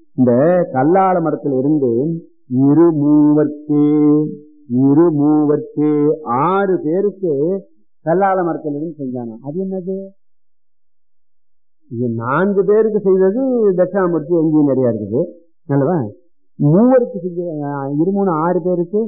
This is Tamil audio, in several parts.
இந்த கல்லால மரத்துல இருந்து இரு மூவர்க்கு இரு மூவர்க்கு ஆறு பேருக்கு கல்லால மரத்துல இருந்து செஞ்சாங்க அது என்னது இது நான்கு பேருக்கு செய்தது தட்சிணாமூர்த்தி எங்கேயும் நிறைய இருக்குது நல்லவா மூவருக்கு செஞ்ச அஹ், இரு மூணு ஆறு பேருக்கு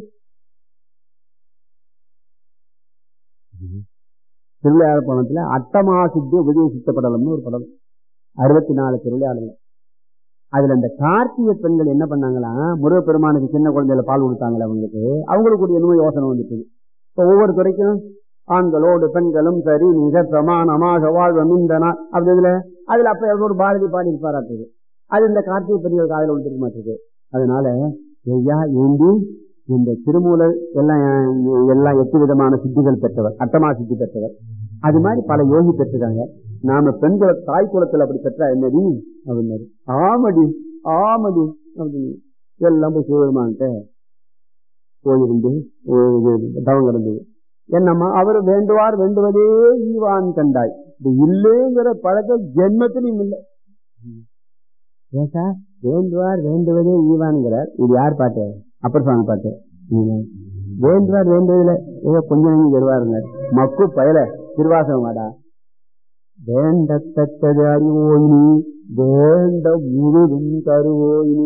திருவிளையாடல் பணத்துல அட்டமா சித்தி உபதேசித்த படலம்னு ஒரு படம் அறுபத்தி நாலு திருவிளையாடல் அதுல இந்த கார்த்திகை பெண்கள் என்ன பண்ணாங்களா முருகப்பெருமானுக்கு சின்ன குழந்தையில பால் கொடுத்தாங்களே அவங்களுக்கு அவங்களுக்கு ஒரு என்னமோ யோசனை வந்துட்டு இப்போ ஒவ்வொரு துறைக்கும் ஆண்களோடு பெண்களும் சரி மிக பிரமாணமாக வாழ்வம் இந்த நாள் அப்படி இதுல அதுல அப்ப ஏதோ ஒரு பாரதி பாடி இருப்பாராட்டுது அது இந்த கார்த்திகை பெண்கள் காதல விட்டுருக்க மாட்டேங்குது அதனால ஐயா ஏந்தி இந்த திருமூலர் எல்லாம் எல்லாம் எட்டு விதமான சித்திகள் பெற்றவர் அட்டமா சித்தி பெற்றவர் அது மாதிரி பல யோகி பெற்றிருக்காங்க நாம பெண்களை தாய் குலத்துல அப்படி பெற்றா என்னடி அப்படின்னாரு ஆமடி ஆமடி அப்படின்னு எல்லாம் போய் சிவபெருமான்கிட்ட போயிருந்து தவம் கிடந்தது என்னம்மா அவர் வேண்டுவார் வேண்டுவதே ஈவான் கண்டாய் இது இல்லைங்கிற பழக்க ஜென்மத்திலும் இல்லை ஏசா வேண்டுவார் வேண்டுவதே ஈவான்கிறார் இது யார் பாட்டு அப்பர் சுவாமி பாட்டு ம். வேண்டுவார் வேண்டுவதில்லை ஏதோ கொஞ்சம் நஞ்சம் தருவாருங்க மக்கு பயல திருவாசகம் வாடா வேண்டத்தக்கது அறிவோயினி வேண்ட முழுதும் தருவோயினி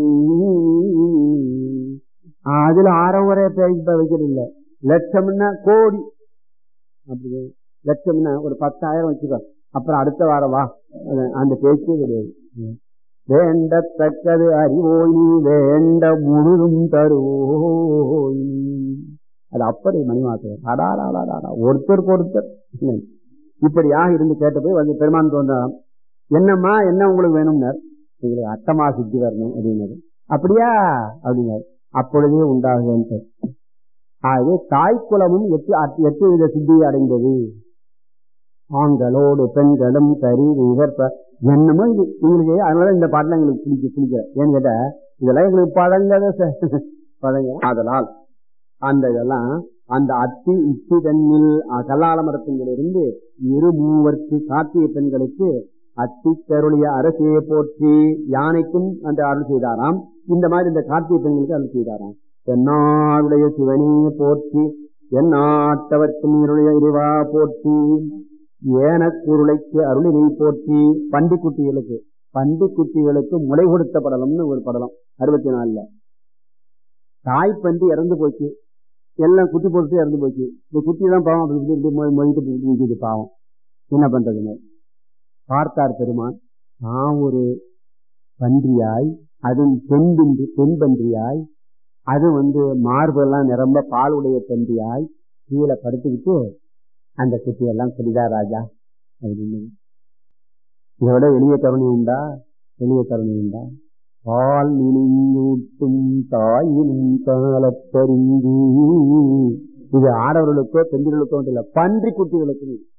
அதுல ஆறவரே பேசிப்ப வைக்கிறது இல்ல லட்சம்னா கோடி அப்படி லட்சம்னா ஒரு பத்தாயிரம் வச்சுக்கோ அப்புறம் அடுத்த வாரம் வா அது- அந்த பேச்சே கிடையாது வேண்டத்தக்கது அறிவோய் நீ வேண்ட முழுதும் தருவோய் நீ. அது அப்படி மணிமாத்திரம் அடாடாடாடா ஒருத்தருக்கு ஒருத்தர் இல்லை. இப்படியாக இருந்து கேட்ட போய் வந்து பெருமான் தோன்றாம் என்னம்மா என்ன உங்களுக்கு வேணும்னார் உங்களுக்கு அட்டமா சித்தி வரணும் அப்படின்னாரு அப்படியா அப்படின்னாரு அப்பொழுதே உண்டாகுன்ட்டு ஆகவே தாய்க்குலமும் எட்டு அட்- எட்டு வித சித்தியை அடைந்தது ஆண்களோடு பெண்களும் சரி நிகர்ப்ப என்னமோ இது எங்களுக்கு அதனால இந்த பாட்டுல எங்களுக்கு பிடிக்க பிடிக்கல ஏன்னு கேட்டா இதெல்லாம் எங்களுக்கு பழங்கத ச- பழங்க அதனால் அந்த இதெல்லாம் அந்த அத்தி இச்சி தன்னில் கல்லால மரத்திலிருந்து இரு மூவர்க்கு கார்த்திகை பெண்களுக்கு அத்தி கருளிய அரசியை போற்றி யானைக்கும் அந்த அருள் செய்தாராம் இந்த மாதிரி இந்த கார்த்திகை பெண்களுக்கு அருள் செய்தாராம் தென்னாடுடைய சிவனே போற்றி என் நாட்டவர்க்கும் இருளைய இறைவா போற்றி ஏனக்குருளைக்கு அருளினை போற்றி பண்டிக்குட்டிகளுக்கு பண்டிக்குட்டிகளுக்கு முளை கொடுத்த படலம்னு ஒரு படலம் அறுபத்தி நாலுல தாய்ப்பன்றி இறந்து போச்சு எல்லாம் குட்டி போட்டு இறந்து போச்சு இந்த குட்டி தான் பாவம் அப்படி இப்படி இப்படி மொய் மொய்ட்டு இப்படி இப்படி நிக்குது பாவம் என்ன பண்றதுன்னு பார்த்தார் பெருமான் நான் ஒரு பன்றியாய் அதுவும் பெண் பன்றி பெண் பன்றியாய் அது வந்து மார்பெல்லாம் நிரம்ப பாலுடைய பன்றியாய் கீழே படுத்துக்கிட்டு அந்த குட்டியெல்லாம் சொல்லிதா ராஜா அப்படின்னு இதோட எளிய கருணை உண்டா எளிய கருணை உண்டா பால் நினையூட்டும் தாயினும் காலத்தறிந்து இது ஆடவர்களுக்கோ பெண்களுக்கோ இல்ல பன்றி குட்டிகளுக்கு